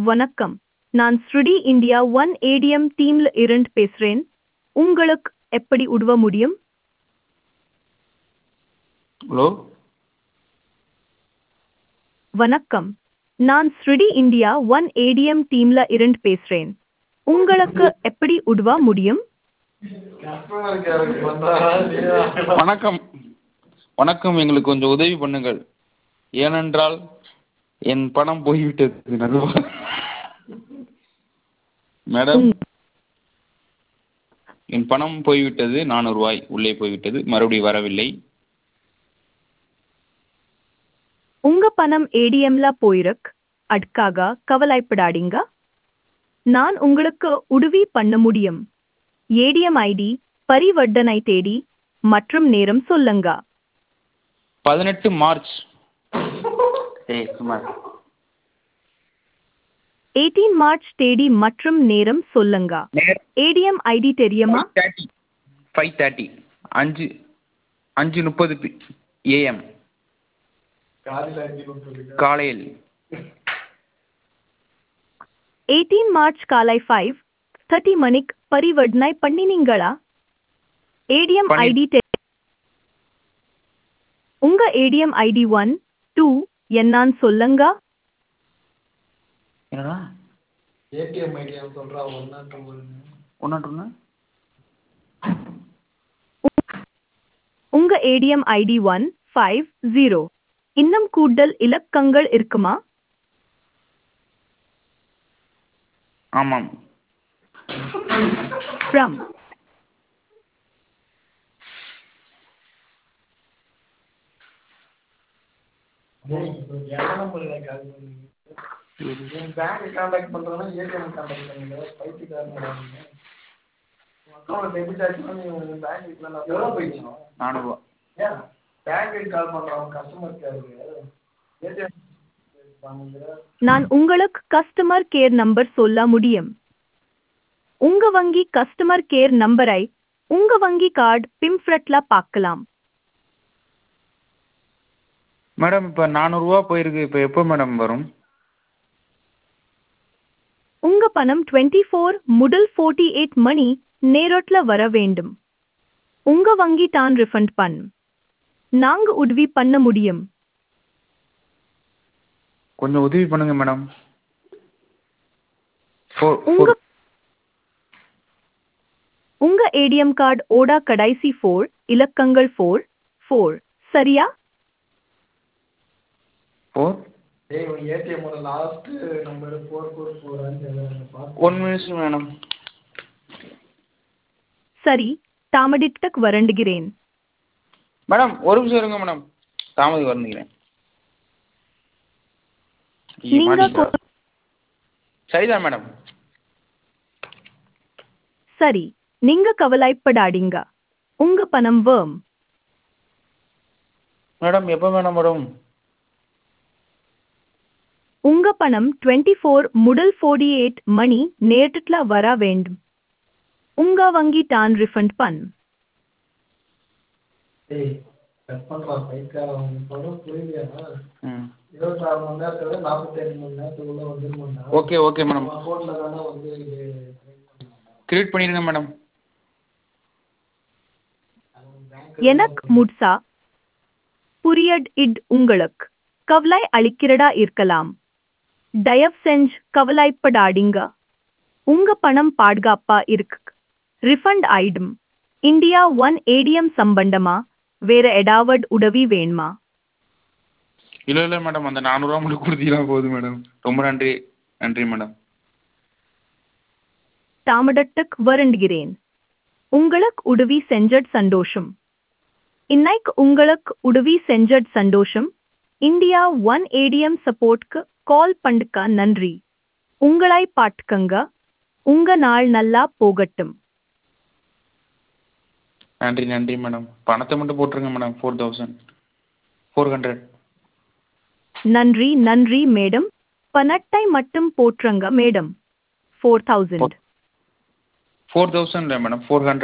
வணக்கம் நான் ஸ்ருடி இந்தியா ஒன் ஏடிஎம் டீம்ல இருந்து பேசுறேன் உங்களுக்கு எப்படி உதவ முடியும் ஹலோ வணக்கம் நான் ஸ்ருடி இந்தியா ஒன் ஏடிஎம் டீம்ல இருந்து பேசுறேன் உங்களுக்கு எப்படி உதவ முடியும் வணக்கம் வணக்கம் எங்களுக்கு கொஞ்சம் உதவி பண்ணுங்கள் ஏனென்றால் என் பணம் போய்விட்டது நடுவா மேடம் என் பணம் போய்விட்டது நானூறு ரூபாய் உள்ளே போய்விட்டது மறுபடியும் வரவில்லை உங்க பணம் ஏடிஎம்ல போயிருக்கு அதுக்காக கவலைப்படாதீங்க நான் உங்களுக்கு உதவி பண்ண முடியும் ஏடிஎம் ஐடி பரிவர்த்தனை தேதி மற்றும் நேரம் சொல்லுங்க பதினெட்டு மார்ச் ஏய் சும்மா எயிட்டீன் மார்ச் தேதி மற்றும் நேரம் சொல்லுங்க நேரம் ஏடிஎம் ஐடி தெரியுமா தேர்ட்டி ஃபைவ் தேர்ட்டி அஞ்சு அஞ்சு முப்பது பி ஏஎம் காலையில் எயிட்டீன் மார்ச் காலை ஃபைவ் தேர்ட்டி மணிக்கு பரிவர்த்தனை பண்ணினீங்களா ஏடிஎம் பண்ணி- ஐடி உங்க ஏடிஎம் ஐடி ஒன் டூ என்னான்னு சொல்லுங்க என்னடா ஏடிஎம் ஐடியா சொல்றா ஒன் நாட் ஒன்னாட்டுண்ணா உங்க ATM ID one five zero இன்னும் கூடுதல் இலக்கங்கள் இருக்குமா ஆமாம் ஃப்ரம் கால் பண்ணுங்க என் பேங்க் கான்டாக்ட் பண்றதுனா ஏடிஎம் கான்டாக்ட் பண்ணுங்க பைத்தியக்காரங்க அக்கௌண்ட் டெபிட் ஆச்சுன்னா நீ உங்க பேங்க்குக்கு நான் எவ்வளோ போயிடுச்சு நானூறுரூவா ஏன் பேங்க்குக்கு கால் பண்றவங்க கஸ்டமர் கேருக்கு ஏடிஎம் வாங்குங்க நான் உங்களுக்கு கஸ்டமர் கேர் நம்பர் சொல்ல முடியும் உங்க வங்கி கஸ்டமர் கேர் நம்பரை உங்க வங்கி கார்டு பிம்ஃப்ரெட்ல பார்க்கலாம் மேடம் இப்போ நானூறுரூவா போயிருக்கு இப்போ எப்போ மேடம் வரும் உங்க பணம் டுவெண்ட்டி ஃபோர் முதல் ஃபோர்ட்டி எயிட் மணி நேரத்துல வர வேண்டும் உங்க வங்கி தான் ரிஃபண்ட் பண்ணும் நாங்க உதவி பண்ண முடியும் கொஞ்சம் உதவி பண்ணுங்க மேடம் ஃபோர் உங்க ஃபோர் உங்க ஏடிஎம் கார்டு ஓடா கடைசி ஃபோர் இலக்கங்கள் ஃபோர் ஃபோர் சரியா ஃபோர் ஏய் உன் ஏடிஎம்மோட last number four four four அஞ்சு பார்த்து ஒன் மினிட்ஸ் மேடம் சரி தாமடிட்டக் வரண்டுகிறேன் மேடம் ஒரு நிமிஷம் இருங்க மேடம் தாமதி வந்துக்கிறேன் ஐயோ, நீங்க மாட்டிக்கிட்டா. கொ- சரிதான் மேடம் சரி நீங்க கவலைப்படாதீங்க உங்க பணம் வேம் மேடம் எப்போ மேடம் வரும் உங்க பணம் டுவெண்ட்டி ஃபோர் முதல் ஃபோர்ட்டி எயிட் மணி நேரத்துல வர வேண்டும் உங்க வங்கி தான் ரிஃபண்ட் பண்ணும் ஏய் கட் பண்ணுறா பைக்காரன் சொல்ல புரியலையா ம் இருபத்தாறு மணி நேரத்துல நாற்பத்தெட்டு மணி நேரத்துக்குள்ள வந்துருமாண்டா ஓகே ஓகே மேடம் அக்கௌண்ட்ல தானே வந்து இது கிரியேட் பண்ணிடுங்க மேடம் எனக்கு முட்சா புரியட் இட் உங்களுக்கு கவலை அளிக்கிறதா இருக்கலாம் தயவு செஞ்சு கவலைப்படாதீங்க உங்க பணம் பாதுகாப்பா இருக்கு ரிஃபண்ட் ஆயிடும் இந்தியா ஒன் ஏடிஎம் சம்பந்தமா வேற ஏதாவது உதவி வேணுமா இல்லை இல்லை மேடம் அந்த நானூறுரூவா மட்டும் கொடுத்தீங்கன்னா போதும் மேடம் ரொம்ப நன்றி நன்றி மேடம் தாமதத்துக்கு வருந்துகிறேன் உங்களுக்கு உதவி செஞ்சட் சந்தோஷம் இன்னைக்கு உங்களுக்கு உதவி செஞ்சட் சந்தோஷம் இந்தியா ஒன் ஏடிஎம் சப்போர்ட்க்கு கால் பண்ணுக்க நன்றி உங்களை பாட்டுக்கங்க உங்க நாள் நல்லா போகட்டும் நன்றி நன்றி மேடம் பணத்தை மட்டும் போட்டுருங்க madam four thousand four hundred நன்றி நன்றி மேடம் பணத்தை மட்டும் போற்றுங்க madam four thousand four thousand இல்லை மேடம் ஃபோர் ஹண்ட்ரட்